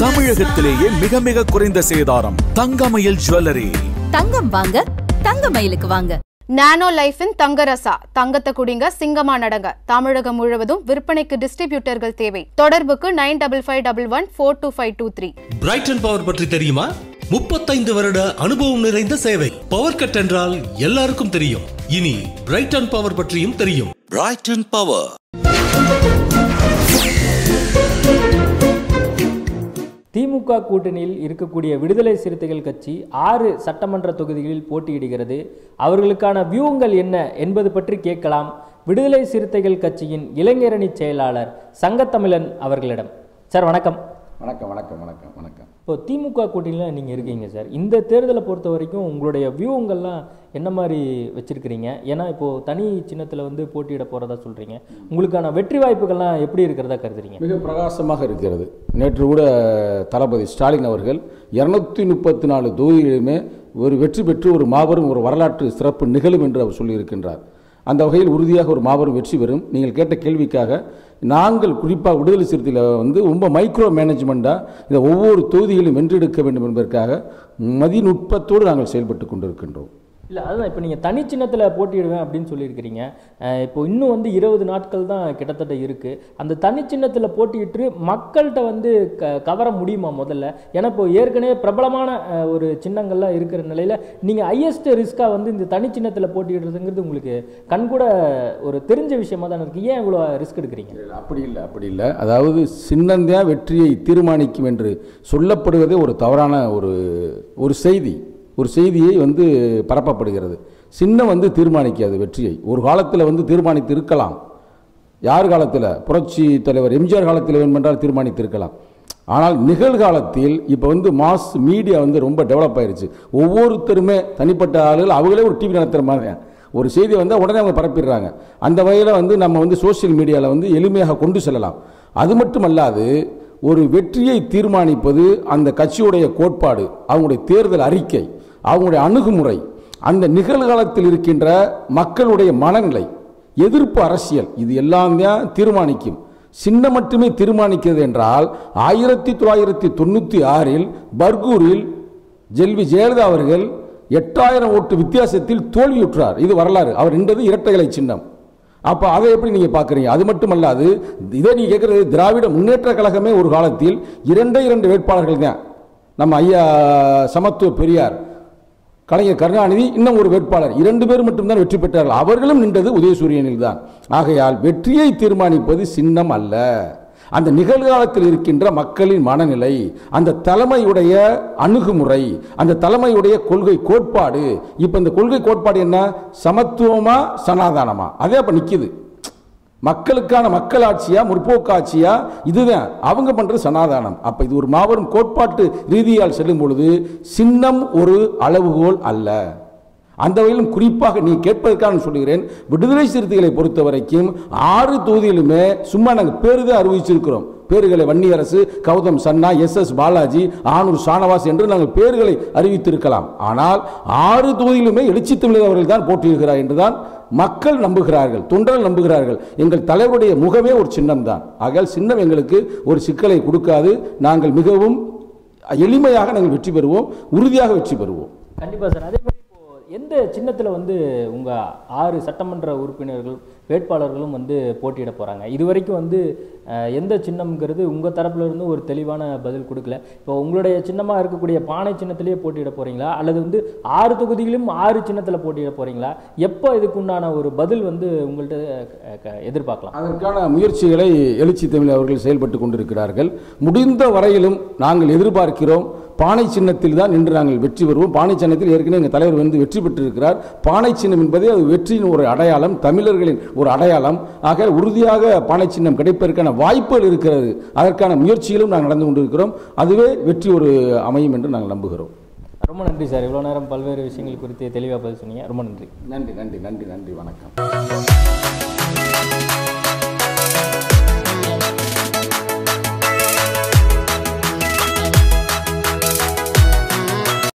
தமிழகத்திலேயே மிக மிக குறைந்த சேதாரம் தங்கமயில் ஜுவல்லரி தங்கம் வாங்க தங்க மயிலுக்கு வாங்க நானோ லைஃபின் தங்கரசா தங்கத்தை குடிங்க சிங்கமா நடங்க தமிழகம் முழுவதும் விற்பனைக்கு டிஸ்ட்ரிபியூட்டர்கள் தேவை தொடர்புக்கு nine double five double one four two five two three Brighton power பற்றி தெரியுமா முப்பத்தைந்து வருட அனுபவம் நிறைந்த சேவை பவர் கட் என்றால் எல்லாருக்கும் தெரியும் இனி பிரைட்டன் பவர் பற்றியும் தெரியும் Brighton Power. திமுக கூட்டணியில் இருக்கக்கூடிய விடுதலை சிறுத்தைகள் கட்சி ஆறு சட்டமன்ற தொகுதிகளில் போட்டியிடுகிறது அவர்களுக்கான வியூகங்கள் என்ன என்பது பற்றி கேட்கலாம் விடுதலை சிறுத்தைகள் கட்சியின் இளைஞரணி செயலாளர் சங்கத்தமிழன் அவர்களிடம் சார் வணக்கம் வணக்கம் வணக்கம் வணக்கம் வணக்கம் இப்போ திமுக கூட்டணியில் நீங்கள் இருக்கீங்க சார் இந்த தேர்தலை பொறுத்த வரைக்கும் உங்களுடைய வியூகங்கள்லாம் என்ன மாதிரி வச்சிருக்கிறீங்க ஏன்னா இப்போது தனி சின்னத்தில் வந்து போட்டியிட போகிறதா சொல்கிறீங்க உங்களுக்கான வெற்றி வாய்ப்புகள்லாம் எப்படி இருக்கிறதா கருதுறீங்க மிக பிரகாசமாக இருக்கிறது நேற்று கூட தளபதி ஸ்டாலின் அவர்கள் இருநூத்தி முப்பத்தி நாலு தொகுதிகளிலுமே ஒரு வெற்றி பெற்று ஒரு மாபெரும் ஒரு வரலாற்று சிறப்பு நிகழும் என்று அவர் சொல்லியிருக்கின்றார் அந்த வகையில் உறுதியாக ஒரு மாபெரும் வெற்றி பெறும் நீங்கள் கேட்ட கேள்விக்காக நாங்கள் குறிப்பாக விடுதலை சிறுத்தையில் வந்து ரொம்ப மைக்ரோ மேனேஜ்மெண்ட்டாக இந்த ஒவ்வொரு தொகுதியிலும் வென்றெடுக்க வேண்டும் என்பதற்காக மதிநுட்பத்தோடு நாங்கள் செயல்பட்டு கொண்டிருக்கின்றோம் இல்லை அதுதான் இப்போ நீங்கள் தனி சின்னத்தில் போட்டியிடுவேன் அப்படின்னு சொல்லியிருக்கிறீங்க அஹ் இப்போ இன்னும் வந்து இருபது நாட்கள் தான் கிட்டத்தட்ட இருக்குது அந்த தனி சின்னத்தில் போட்டியிட்டு மக்கள்கிட்ட வந்து க கவர முடியுமா முதல்ல ஏன்னா இப்போ ஏற்கனவே பிரபலமான அஹ், ஒரு சின்னங்கள்லாம் இருக்கிற நிலையில் நீங்கள் ஹையஸ்ட் ரிஸ்க்காக வந்து இந்த தனி சின்னத்தில் போட்டியிடுறதுங்கிறது உங்களுக்கு கண்கூட ஒரு தெரிஞ்ச விஷயமா தானே இருக்குது ஏன் இவ்வளோ ரிஸ்க் எடுக்கிறீங்க இல்லை, அப்படி இல்லை அப்படி இல்லை அதாவது சின்னந்தான் வெற்றியை தீர்மானிக்கும் என்று சொல்லப்படுவதே ஒரு தவறான ஒரு ஒரு செய்தி ஒரு செய்தியை வந்து பரப்பப்படுகிறது சின்னம் வந்து தீர்மானிக்காது வெற்றியை ஒரு காலத்தில் வந்து தீர்மானித்து இருக்கலாம் யார் காலத்தில் புரட்சி தலைவர் எம்ஜிஆர் காலத்தில் வேண்டுமென்றால் தீர்மானித்து இருக்கலாம் ஆனால் நிகழ்காலத்தில் இப்போ வந்து மாஸ் மீடியா வந்து ரொம்ப டெவலப் ஆயிருச்சு ஒவ்வொருத்தருமே தனிப்பட்ட ஆளுகள் அவங்களே ஒரு டிவி நடத்துகிற மாதிரி தான். ஒரு செய்தி வந்தால் உடனே அவங்க பரப்பிடுறாங்க அந்த வகையில் வந்து நம்ம வந்து சோஷியல் மீடியாவில் வந்து எளிமையாக கொண்டு செல்லலாம் அது மட்டுமல்லாது ஒரு வெற்றியை தீர்மானிப்பது அந்த கட்சியுடைய கோட்பாடு அவங்களுடைய தேர்தல் அறிக்கை அவங்களுடைய அணுகுமுறை அந்த நிகழ்காலத்தில் இருக்கின்ற மக்களுடைய மனநிலை எதிர்ப்பு அரசியல் இது எல்லாம் தான் தீர்மானிக்கும் சின்னம் மட்டுமே தீர்மானிக்கிறது என்றால் ஆயிரத்தி தொள்ளாயிரத்தி தொண்ணூற்றி ஆறில் பர்கூரில் ஜெல்வி ஜெயலலிதா அவர்கள் எட்டாயிரம் ஓட்டு வித்தியாசத்தில் தோல்வியுற்றார் இது வரலாறு அவர் நின்றது இரட்டைகளை சின்னம் அப்போ அதை எப்படி நீங்கள் பார்க்குறீங்க அது மட்டுமல்லாது இதை நீ கேட்குறது திராவிட முன்னேற்ற கழகமே ஒரு காலத்தில் இரண்டே இரண்டு வேட்பாளர்கள் தான் நம்ம ஐயா சமத்துவ பெரியார் கலைஞர் கருணாநிதி இன்னும் ஒரு வேட்பாளர் இரண்டு பேர் மட்டும்தான் வெற்றி பெற்றார்கள் அவர்களும் நின்றது உதயசூரியனில் தான் ஆகையால் வெற்றியை தீர்மானிப்பது சின்னம் அல்ல அந்த நிகழ்காலத்தில் இருக்கின்ற மக்களின் மனநிலை அந்த தலைமையுடைய அணுகுமுறை அந்த தலைமையுடைய கொள்கை கோட்பாடு இப்போ இந்த கொள்கை கோட்பாடு என்ன சமத்துவமா சனாதானமா அதே அப்ப நிக்குது மக்களுக்கான மக்கள் ஆட்சியா முற்போக்கு ஆட்சியா இதுதான் அவங்க பண்றது சனாதானம் அப்ப இது ஒரு மாபெரும் கோட்பாட்டு ரீதியால் செல்லும் பொழுது சின்னம் ஒரு அளவுகோல் அல்ல அந்த வகையிலும் குறிப்பாக நீ கேட்பதற்காக நான் சொல்லுகிறேன் விடுதலை சிறுத்தைகளை பொறுத்த வரைக்கும் ஆறு தொகுதியிலுமே சும்மா நாங்கள் பேரு தான் அறிவிச்சிருக்கிறோம் பேர்களை வன்னியரசு கௌதம் சன்னா எஸ் எஸ் பாலாஜி ஆனூர் ஷானவாஸ் என்று நாங்கள் பேர்களை அறிவித்திருக்கலாம் ஆனால் ஆறு தொகுதியிலுமே எழுச்சி தமிழர் அவர்கள் தான் போட்டியிடுகிறார் என்றுதான் மக்கள் நம்புகிறார்கள் தொண்டர்கள் நம்புகிறார்கள் எங்கள் தலைவருடைய முகமே ஒரு சின்னம் தான் ஆகையால் சின்னம் எங்களுக்கு ஒரு சிக்கலை கொடுக்காது நாங்கள் மிகவும் எளிமையாக நாங்கள் வெற்றி பெறுவோம் உறுதியாக வெற்றி பெறுவோம் கண்டிப்பாக சார் அதே மாதிரி இப்போ எந்த சின்னத்தில் வந்து உங்கள் ஆறு சட்டமன்ற உறுப்பினர்கள் வேட்பாளர்களும் வந்து போட்டியிட போகிறாங்க இது வரைக்கும் வந்து அஹ், எந்த சின்னம்ங்கிறது உங்கள் தரப்புல இருந்து ஒரு தெளிவான பதில் கொடுக்கல இப்போ உங்களுடைய சின்னமாக இருக்கக்கூடிய பானை சின்னத்திலேயே போட்டியிட போகிறீங்களா அல்லது வந்து ஆறு தொகுதிகளிலும் ஆறு சின்னத்தில் போட்டியிட போகிறீங்களா எப்போ இதுக்குண்டான ஒரு பதில் வந்து உங்கள்கிட்ட அஹ், க- எதிர்பார்க்கலாம் அதற்கான முயற்சிகளை எழுச்சி தமிழ் அவர்கள் செயல்பட்டு கொண்டிருக்கிறார்கள் முடிந்த வரையிலும் நாங்கள் எதிர்பார்க்கிறோம் பானை சின்னத்தில் தான் இன்று நாங்கள் வெற்றி பெறுவோம் பானை சின்னத்தில் ஏற்கனவே எங்கள் தலைவர் வந்து வெற்றி பெற்றிருக்கிறார் பானை சின்னம் என்பதே அது வெற்றியின் ஒரு அடையாளம் தமிழர்களின் ஒரு அடையாளம் ஆக உறுதியாக பானை சின்னம் கிடைப்பதற்கான வாய்ப்புகள் இருக்கிறது அதற்கான முயற்சிகளும் நாங்கள் நடந்து கொண்டிருக்கிறோம் அதுவே வெற்றி ஒரு அமையும் என்று நாங்கள் நம்புகிறோம் ரொம்ப நன்றி சார் இவ்வளோ நேரம் பல்வேறு விஷயங்கள் குறித்து தெளிவாக பதில் சொன்னீங்க ரொம்ப நன்றி நன்றி நன்றி நன்றி நன்றி வணக்கம்